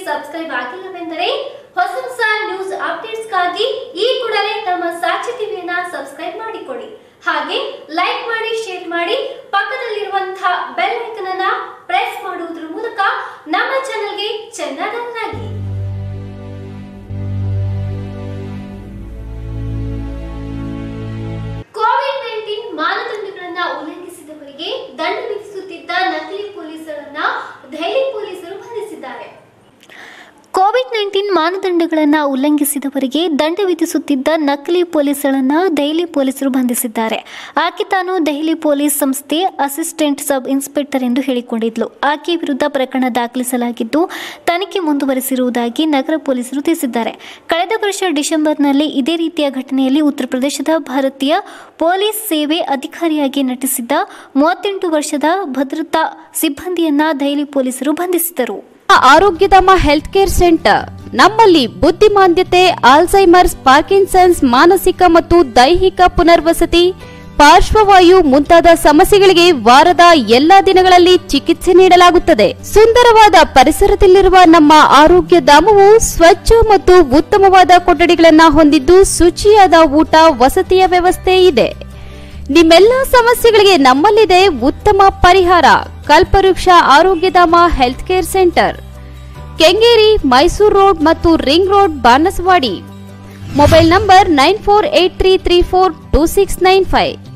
subscribe ಆಗಿಲ್ಲವೆಂದರೆ ಹೊಸ ಹೊಸ news ಅಪ್ಡೇಟ್ಸ್ಗಾಗಿ ಈ ಕೂಡಲೇ ನಮ್ಮ ಸಾಕ್ಷಿ ಟಿವಿಯನ್ನ ಸಬ್ಸ್ಕ್ರೈಬ್ ಮಾಡಿಕೊಳ್ಳಿ ಹಾಗೆ ಲೈಕ್ ಮಾಡಿ ಶೇರ್ ಮಾಡಿ ಪಕ್ಕದಲ್ಲಿರುವಂತಹ ಬೆಲ್ ಐಕನ್ ಅನ್ನ ಪ್ರೆಸ್ ಮಾಡುವುದರ ಮೂಲಕ ನಮ್ಮ ಚಾನೆಲ್ಗೆ ಚೆನ್ನಾಗಿ ಕೋವಿಡ್ ನೈನ್ಟೀನ್ ಮಾನದಂಡಗಳನ್ನ ಉಲ್ಲಂಘಿಸಿದವರಿಗೆ ದಂಡ ವಿಧಿಸುತ್ತಿದ್ದ ನಕಲಿ ಪೊಲೀಸರನ್ನ ದೆಹಲಿ ಪೊಲೀಸರು ಬಂಧಿಸಿದ್ದಾರೆ ಕೋವಿಡ್ ನೈನ್ಟೀನ್ ಮಾನದಂಡಗಳನ್ನು ಉಲ್ಲಂಘಿಸಿದವರಿಗೆ ದಂಡ ವಿಧಿಸುತ್ತಿದ್ದ ನಕಲಿ ಪೊಲೀಸರನ್ನ ದೆಹಲಿ ಪೊಲೀಸರು ಬಂಧಿಸಿದ್ದಾರೆ ಆಕೆ ತಾನು ದೆಹಲಿ ಪೊಲೀಸ್ ಸಂಸ್ಥೆ ಅಸಿಸ್ಟೆಂಟ್ ಸಬ್ ಇನ್ಸ್ಪೆಕ್ಟರ್ ಎಂದು ಹೇಳಿಕೊಂಡಿದ್ಲು ಆಕೆ ವಿರುದ್ಧ ಪ್ರಕರಣ ದಾಖಲಿಸಲಾಗಿದ್ದು ತನಿಖೆ ಮುಂದುವರೆಸಿರುವುದಾಗಿ ನಗರ ಪೊಲೀಸರು ತಿಳಿಸಿದ್ದಾರೆ ಕಳೆದ ವರ್ಷ ಡಿಸೆಂಬರ್ನಲ್ಲಿ ಇದೇ ರೀತಿಯ ಘಟನೆಯಲ್ಲಿ ಉತ್ತರ ಪ್ರದೇಶದ ಭಾರತೀಯ ಪೊಲೀಸ್ ಸೇವೆ ಅಧಿಕಾರಿಯಾಗಿ ನಟಿಸಿದ್ದ ಮೂವತ್ತೆಂಟು ವರ್ಷದ ಭದ್ರತಾ ಸಿಬ್ಬಂದಿಯನ್ನ ದೆಹಲಿ ಪೊಲೀಸರು ಬಂಧಿಸಿದರು ಆರೋಗ್ಯಧಾಮ ಹೆಲ್ತ್ ಕೇರ್ ಸೆಂಟರ್ ನಮ್ಮಲ್ಲಿ ಬುದ್ಧಿಮಾಂದ್ಯತೆ ಆಲ್ಝೈಮರ್ಸ್ ಪಾರ್ಕಿನ್ಸನ್ಸ್ ಮಾನಸಿಕ ಮತ್ತು ದೈಹಿಕ ಪುನರ್ವಸತಿ ಪಾರ್ಶ್ವವಾಯು ಮುಂತಾದ ಸಮಸ್ಯೆಗಳಿಗೆ ವಾರದ ಎಲ್ಲಾ ದಿನಗಳಲ್ಲಿ ಚಿಕಿತ್ಸೆ ನೀಡಲಾಗುತ್ತದೆ ಸುಂದರವಾದ ಪರಿಸರದಲ್ಲಿರುವ ನಮ್ಮ ಆರೋಗ್ಯ ಧಾಮವು ಸ್ವಚ್ಛ ಮತ್ತು ಉತ್ತಮವಾದ ಕೊಠಡಿಗಳನ್ನು ಹೊಂದಿದ್ದು ಶುಚಿಯಾದ ಊಟ ವಸತಿಯ ವ್ಯವಸ್ಥೆ ಇದೆ ನಿಮ್ಮೆಲ್ಲ ಸಮಸ್ಯೆಗಳಿಗೆ ನಮ್ಮಲ್ಲಿದೆ ಉತ್ತಮ ಪರಿಹಾರ Kalpavriksha Arogyadhama health care centre Kengeri Mysuru road ಮತ್ತು ring road Banaswadi mobile number nine four eight three three four two six nine five